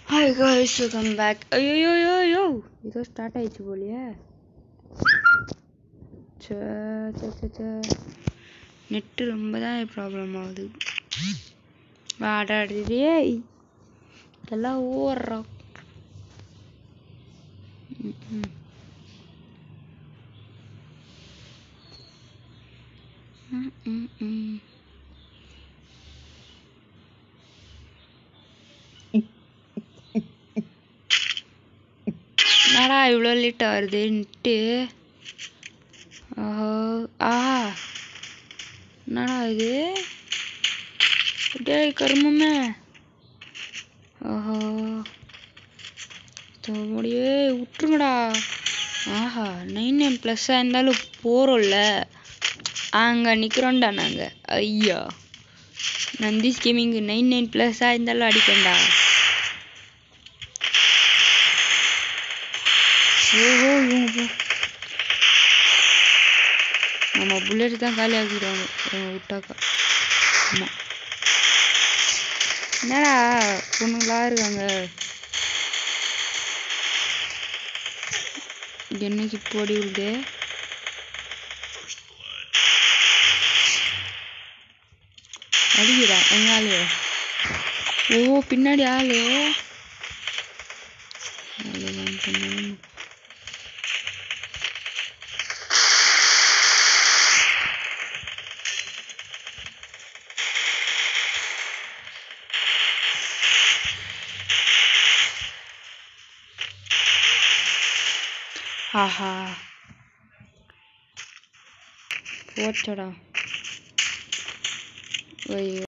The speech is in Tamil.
ஹாய் காய்ஸ் வெல்கம் பேக் ஐயோ யோ ஏதோ ஸ்டார்ட் ஆயிடுச்சு போலியே நெட்டு ரொம்ப தான் ப்ராப்ளம் ஆகுது வாடாடியே எல்லாம் ஓடுறோம் ம் ம் ம் என்னடா இவ்வளோ லேட் வருதுன்ட்டு ஓஹோ ஆஹா என்னடா இது டேய் கருமமே ஓஹோ முடியே விட்டுருங்கடா ஆஹா நைன் நைன் ப்ளஸ்ஸாக இருந்தாலும் போகிறோம்ல அங்கே நிற்கிறோம்டா நாங்கள் ஐயா நந்திஸ் கேமிங் நைன் நைன் ப்ளஸ்ஸாக இருந்தாலும் அடிப்பேன்டா ஓஹோ இவங்க போ நம்ம புல்லட் தான் காலி ஆக்கிடுவாங்க இவங்க விட்டாக்கா ஆமாம் என்னடா பொண்ணுங்களா இருக்காங்க என்னைக்கு போடி விடுது அடிக்கிறா எங்க ஆளு ஓ பின்னாடி ஆளு அவ்வளோதான் பண்ணணும் ஆஹா போச்சடா ஐயோ